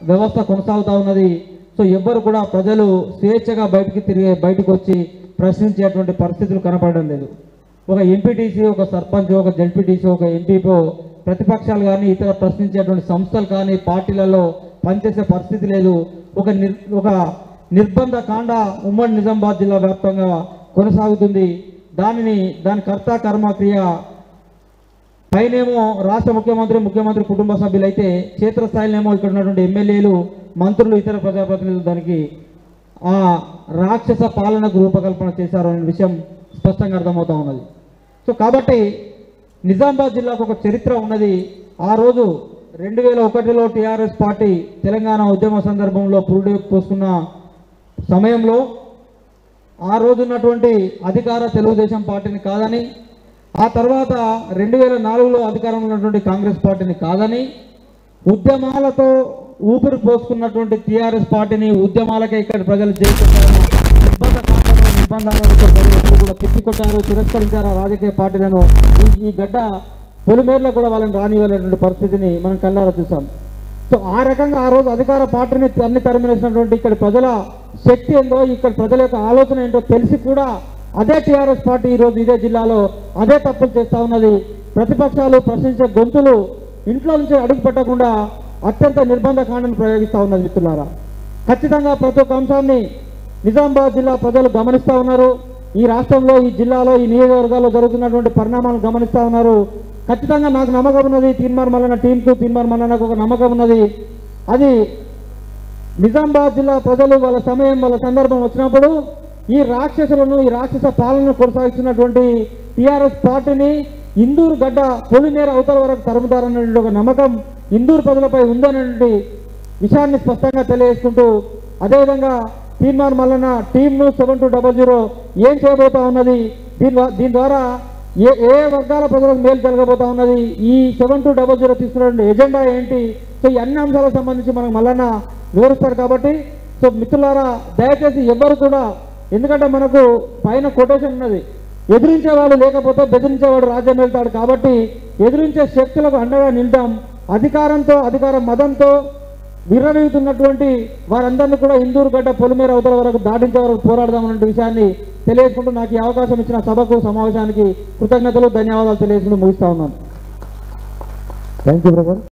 వ్యవస్థ కొనసాగుతూ ఉన్నది సో ఎవ్వరు కూడా ప్రజలు స్వేచ్ఛగా బయటికి తిరిగే బయటకు వచ్చి ప్రశ్నించేటువంటి పరిస్థితులు కనపడడం లేదు ఒక ఎంపీటీసీ ఒక సర్పంచ్ ఒక జడ్పీటీసీ ఒక ఎంపీపో ప్రతిపక్షాలు కానీ ఇతర ప్రశ్నించేటువంటి సంస్థలు కానీ పార్టీలలో పనిచేసే పరిస్థితి లేదు ఒక నిర్ ఒక నిర్బంధ కాండ ఉమ్మడి నిజామాబాద్ జిల్లా వ్యాప్తంగా కొనసాగుతుంది దానిని దాని కర్త కర్మ క్రియ పైనేమో రాష్ట్ర ముఖ్యమంత్రి ముఖ్యమంత్రి కుటుంబ సభ్యులు అయితే క్షేత్రస్థాయిలోనేమో ఇక్కడ ఉన్నటువంటి ఎమ్మెల్యేలు మంత్రులు ఇతర ప్రజాప్రతినిధులు దానికి ఆ రాక్షస పాలనకు రూపకల్పన చేశారు అనే విషయం స్పష్టంగా అర్థమవుతా ఉన్నది సో కాబట్టి నిజామాబాద్ జిల్లాకు ఒక చరిత్ర ఉన్నది ఆ రోజు రెండు వేల ఒకటిలో టీఆర్ఎస్ పార్టీ తెలంగాణ ఉద్యమ సందర్భంలో పురుడు పోసుకున్న సమయంలో ఆ రోజు ఉన్నటువంటి అధికార తెలుగుదేశం పార్టీని కాదని ఆ తర్వాత రెండు వేల నాలుగులో అధికారంలో ఉన్నటువంటి కాంగ్రెస్ పార్టీని కాదని ఉద్యమాలతో ఊపిరి పోసుకున్నటువంటి టీఆర్ఎస్ పార్టీని ఉద్యమాలకే ఇక్కడ ప్రజలు జయించారు నిర్బంధ కాండంలో నిర్బంధాలను ఇక్కడ ప్రజలు ఎప్పుడు కూడా తిప్పికొట్టారు తిరస్కరించారు ఆ రాజకీయ పార్టీలను ఈ- ఈ గడ్డ పొలిమేరలో కూడా వాళ్ళని రానివ్వలేటువంటి పరిస్థితిని మనం కళ్ళారా చూసాం సో ఆ రకంగా ఆ రోజు అధికార పార్టీని అన్ని తరిమినేసినటువంటి ఇక్కడ ప్రజల శక్తి ఏందో ఇక్కడ ప్రజల యొక్క ఆలోచన ఏంటో తెలిసి కూడా అదే టీఆర్ఎస్ పార్టీ ఈరోజు ఇదే జిల్లాలో అదే తప్పులు చేస్తా ఉన్నది ప్రతిపక్షాలు ప్రశ్నించే గొంతులు ఇంట్లో నుంచి అడుగు పెట్టకుండా అత్యంత నిర్బంధ కాండను ప్రయోగిస్తూ ఉన్నది మిత్రులారా ఖచ్చితంగా ప్రతి ఒక్క అంశాన్ని నిజామాబాద్ జిల్లా ప్రజలు గమనిస్తూ ఉన్నారు ఈ రాష్ట్రంలో ఈ జిల్లాలో ఈ నియోజకవర్గాల్లో జరుగుతున్నటువంటి పరిణామాలను గమనిస్తూ ఉన్నారు ఖచ్చితంగా నాకు నమ్మకం ఉన్నది తీన్మార్ మల్లన్న టీంకు తీన్మార్ మల్లన్నకు ఒక నమ్మకం ఉన్నది అది నిజామాబాద్ జిల్లా ప్రజలు వాళ్ళ సమయం వాళ్ళ సందర్భం వచ్చినప్పుడు ఈ రాక్షసులను ఈ రాక్షస పాలనను కొనసాగిస్తున్నటువంటి టీఆర్ఎస్ పార్టీని ఇందూరు గడ్డ పొలిమేర అవతల వరకు తరుముతారన్నటువంటి ఒక నమ్మకం ఇందూరు ప్రజలపై ఉందనేటువంటి విషయాన్ని స్పష్టంగా తెలియజేసుకుంటూ అదేవిధంగా తీర్మాన్ మల్లన్న టీంను సెవెన్ టూ డబల్ జీరో ఏం చేయబోతా ఉన్నది దీని ద్వా- దీని ద్వారా ఏ ఏ వర్గాల ప్రజలకు మేలు జరగబోతా ఉన్నది ఈ సెవెన్ టూ డబల్ జీరో తీసుకున్నటువంటి ఎజెండా ఏంటి సో ఈ అన్ని అంశాలకు సంబంధించి మనకు మల్లన్న వివరిస్తారు కాబట్టి సో మిత్రులారా దయచేసి ఎవ్వరు కూడా ఎందుకంటే మనకు పైన కొటేషన్ ఉన్నది ఎదిరించే వాళ్ళు లేకపోతే బెదిరించేవాడు రాజ్యం వెళ్తాడు కాబట్టి ఎదిరించే శక్తులకు అండగా నిల్దాం అధికారంతో అధికార మదంతో విర్రవీగుతున్నటువంటి వారందరినీ కూడా ఇందూరు గడ్డ పొలిమేర అవతల వరకు దాటించే వరకు పోరాడదామన్న విషయాన్ని తెలియజేసుకుంటూ నాకు ఈ అవకాశం ఇచ్చిన సభకు సమావేశానికి కృతజ్ఞతలు ధన్యవాదాలు తెలియజేసుకుంటూ ముగిస్తా ఉన్నాను థ్యాంక్ యూ బ్రదర్